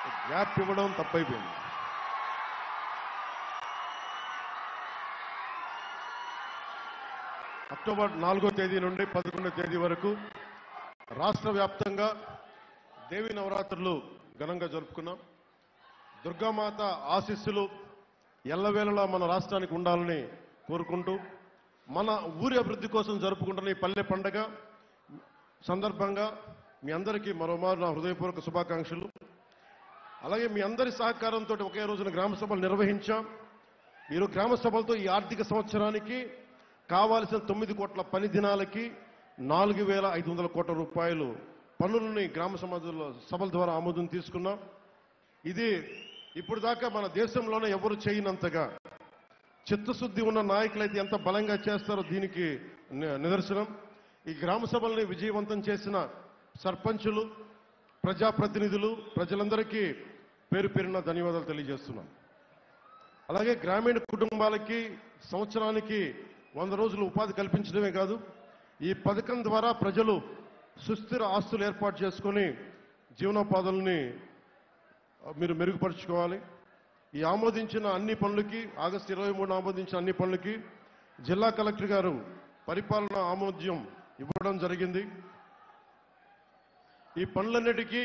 gap ఇవ్వడం తప్పైపోయింది October నాలుగో తేదీ నుండి పదకొండో తేదీ వరకు రాష్ట్ర వ్యాప్తంగా దేవి నవరాత్రులు ఘనంగా జరుపుకున్నాం దుర్గామాత ఆశీస్సులు ఎల్లవేళలా మన రాష్ట్రానికి ఉండాలని కోరుకుంటూ మన ఊరి అభివృద్ధి కోసం జరుపుకుంటున్న ఈ పల్లె పండగ సందర్భంగా మీ అందరికీ మరోమారు నా హృదయపూర్వక శుభాకాంక్షలు అలాగే మీ అందరి సహకారంతో ఒకే రోజున గ్రామ సభలు నిర్వహించాం మీరు గ్రామ సభలతో ఈ ఆర్థిక సంవత్సరానికి కావాల్సిన తొమ్మిది కోట్ల పని దినాలకి నాలుగు వేల ఐదు వందల కోట్ల రూపాయలు పన్నులని గ్రామ సమాజంలో సభల ద్వారా ఆమోదం తీసుకున్నాం ఇది ఇప్పుడు దాకా మన దేశంలోనే ఎవరు చేయనంతగా చిత్తశుద్ధి ఉన్న నాయకులైతే ఎంత బలంగా చేస్తారో దీనికి ని- నిదర్శనం ఈ గ్రామ సభల్ని విజయవంతం చేసిన సర్పంచులు ప్రజాప్రతినిధులు ప్రజలందరికీ పేరు పేరున ధన్యవాదాలు తెలియజేస్తున్నాం అలాగే గ్రామీణ కుటుంబాలకి సంవత్సరానికి వంద రోజులు ఉపాధి కల్పించడమే కాదు ఈ పథకం ద్వారా ప్రజలు సుస్థిర ఆస్తులు ఏర్పాటు చేసుకొని జీవనోపాధుల్ని ఆ, మీరు మెరుగుపరుచుకోవాలి ఈ ఆమోదించిన అన్ని పనులకి ఆగస్టు ఇరవై మూడు ఆమోదించిన అన్ని పనులకి జిల్లా కలెక్టర్ గారు పరిపాలన ఆమోద్యం ఇవ్వడం జరిగింది ఈ పనులన్నిటికీ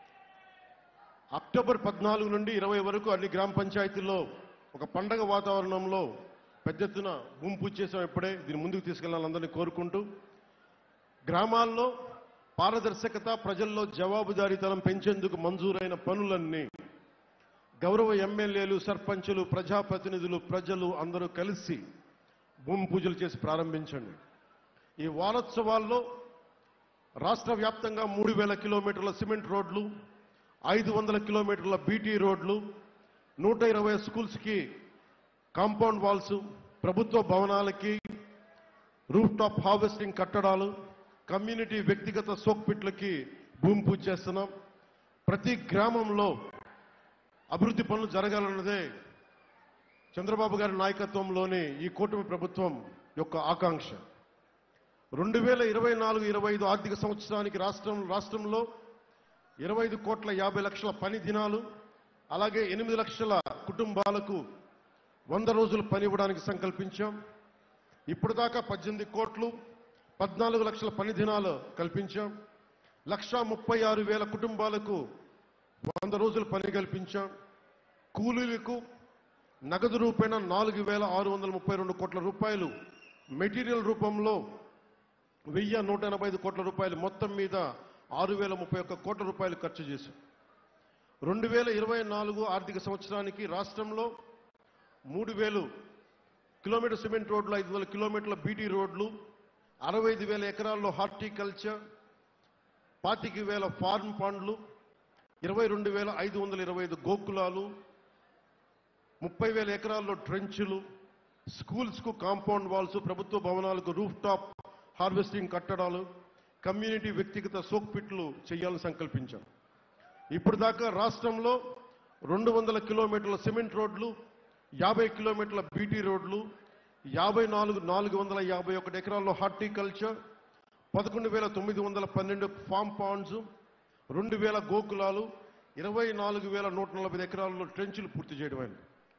అక్టోబర్ పద్నాలుగు నుండి ఇరవై వరకు అన్ని గ్రామ పంచాయతీల్లో ఒక పండగ వాతావరణంలో పెద్ద ఎత్తున భూమి పూజ చేసాం ఇప్పుడే దీన్ని ముందుకు తీసుకెళ్లాలని అందరినీ కోరుకుంటూ గ్రామాల్లో పారదర్శకత ప్రజల్లో జవాబుదారీతనం పెంచేందుకు మంజూరైన పనులన్నీ గౌరవ ఎమ్మెల్యేలు సర్పంచులు ప్రజాప్రతినిధులు ప్రజలు అందరూ కలిసి భూమి పూజలు చేసి ప్రారంభించండి ఈ వారోత్సవాల్లో రాష్ట్ర వ్యాప్తంగా మూడు వేల కిలోమీటర్ల సిమెంట్ రోడ్లు ఐదు వందల కిలోమీటర్ల బీటీ రోడ్లు నూట ఇరవై స్కూల్స్కి కాంపౌండ్ వాల్స్ ప్రభుత్వ భవనాలకి రూఫ్ టాప్ హార్వెస్టింగ్ కట్టడాలు కమ్యూనిటీ వ్యక్తిగత సోక్పిట్లకి భూమి పూజ చేస్తున్నాం ప్రతి గ్రామంలో అభివృద్ధి పనులు జరగాలన్నదే చంద్రబాబు గారి నాయకత్వంలోని ఈ కూటమి ప్రభుత్వం యొక్క ఆకాంక్ష రెండు వేల ఇరవై నాలుగు ఇరవై ఐదు ఆర్థిక సంవత్సరానికి రాష్ట్రం రాష్ట్రంలో ఇరవై ఐదు కోట్ల యాభై లక్షల పని దినాలు అలాగే ఎనిమిది లక్షల కుటుంబాలకు వంద రోజులు పని ఇవ్వడానికి సంకల్పించాం ఇప్పుడు దాకా పద్దెనిమిది కోట్లు పద్నాలుగు లక్షల పని దినాలు కల్పించాం లక్షా ముప్పై ఆరు వేల కుటుంబాలకు వంద రోజులు పని కల్పించాం కూలీలకు నగదు రూపేణ నాలుగు వేల ఆరు వందల ముప్పై రెండు కోట్ల రూపాయలు మెటీరియల్ రూపంలో వెయ్యి నూట ఎనభై ఐదు కోట్ల రూపాయలు మొత్తం మీద ఆరు వేల ముప్పై ఒక్క కోట్ల రూపాయలు ఖర్చు చేశాం రెండు వేల ఇరవై నాలుగు ఆర్థిక సంవత్సరానికి రాష్ట్రంలో మూడు వేలు కిలోమీటర్ సిమెంట్ రోడ్లు ఐదు వందల కిలోమీటర్ల బీటీ రోడ్లు అరవై ఐదు వేల ఎకరాల్లో హార్టికల్చర్ పాతిక వేల ఫార్మ్ పండ్లు ఇరవై రెండు వేల ఐదు వందల ఇరవై ఐదు గోకులాలు ముప్పై వేల ఎకరాల్లో ట్రెంచులు స్కూల్స్కు కాంపౌండ్ వాల్స్ ప్రభుత్వ భవనాలకు రూఫ్ టాప్ హార్వెస్టింగ్ కట్టడాలు కమ్యూనిటీ వ్యక్తిగత సోక్పిట్లు చేయాలని సంకల్పించాం ఇప్పుడు దాకా రాష్ట్రంలో రెండు వందల కిలోమీటర్ల సిమెంట్ రోడ్లు యాభై కిలోమీటర్ల బీటీ రోడ్లు యాభై నాలుగు నాలుగు వందల యాభై ఒకటి ఎకరాల్లో హార్టికల్చర్ పదకొండు వేల తొమ్మిది వందల పన్నెండు ఫామ్ పాండ్స్ రెండు వేల గోకులాలు ఇరవై నాలుగు వేల నూట నలభై ఎకరాల్లో ట్రెంచులు పూర్తి చేయడమైంది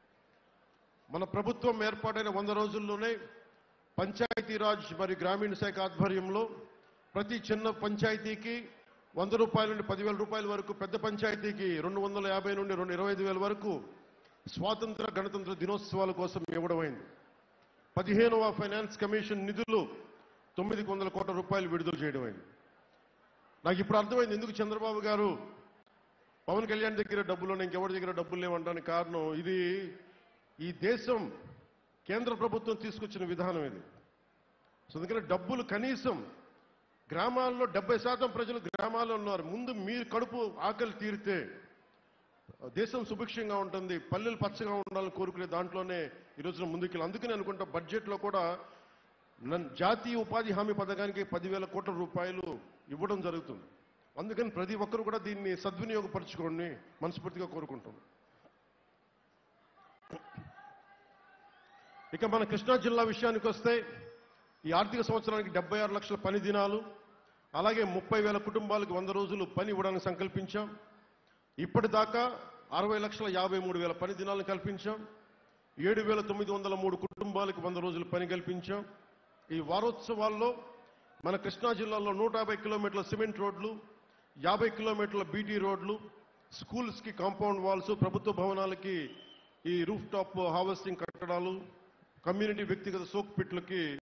మన ప్రభుత్వం ఏర్పాటైన వంద రోజుల్లోనే పంచాయతీరాజ్ మరియు గ్రామీణ శాఖ ఆధ్వర్యంలో ప్రతి చిన్న పంచాయతీకి వంద రూపాయల నుండి పదివేల రూపాయల వరకు పెద్ద పంచాయతీకి రెండు వందల యాభై నుండి రెండు ఇరవై ఐదు వేల వరకు స్వాతంత్ర గణతంత్ర దినోత్సవాల కోసం ఇవ్వడమైంది పదిహేనవ ఫైనాన్స్ కమిషన్ నిధులు తొమ్మిది వందల కోట్ల రూపాయలు విడుదల చేయడమైంది నాకు ఇప్పుడు అర్థమైంది ఎందుకు చంద్రబాబు గారు పవన్ కళ్యాణ్ దగ్గర డబ్బులు ఉన్నాయి, ఇంకెవరి దగ్గర డబ్బులు లేవంటానికి కారణం ఇది ఈ దేశం కేంద్ర ప్రభుత్వం తీసుకొచ్చిన విధానం ఇది సో అందుకని డబ్బులు కనీసం గ్రామాల్లో డెబ్బై శాతం ప్రజలు గ్రామాల్లో ఉన్నారు ముందు మీరు కడుపు ఆకలి తీరితే దేశం సుభిక్షంగా ఉంటుంది పల్లెలు పచ్చగా ఉండాలని కోరుకునే దాంట్లోనే ఈ రోజున ముందుకెళ్ళి అందుకని అనుకుంటా బడ్జెట్లో కూడా నన్- జాతీయ ఉపాధి హామీ పథకానికి పదివేల కోట్ల రూపాయలు ఇవ్వడం జరుగుతుంది అందుకని ప్రతి ఒక్కరు కూడా దీన్ని సద్వినియోగపరచుకోండి మనస్ఫూర్తిగా కోరుకుంటున్నాం ఇక మన కృష్ణా జిల్లా విషయానికి వస్తే ఈ ఆర్థిక సంవత్సరానికి డెబ్బై ఆరు లక్షల పని దినాలు అలాగే ముప్పై వేల కుటుంబాలకు వంద రోజులు పని ఇవ్వడానికి సంకల్పించాం ఇప్పటిదాకా అరవై లక్షల యాభై మూడు వేల పని దినాలను కల్పించాం ఏడు వేల తొమ్మిది వందల మూడు కుటుంబాలకు వంద రోజులు పని కల్పించాం ఈ వారోత్సవాల్లో మన కృష్ణా జిల్లాలో నూట యాభై కిలోమీటర్ల సిమెంట్ రోడ్లు యాభై కిలోమీటర్ల బీటీ రోడ్లు స్కూల్స్ కి కాంపౌండ్ వాల్స్ ప్రభుత్వ భవనాలకి ఈ రూఫ్ టాప్ హార్వెస్టింగ్ కట్టడాలు కమ్యూనిటీ వ్యక్తిగత సోక్ పిట్లకి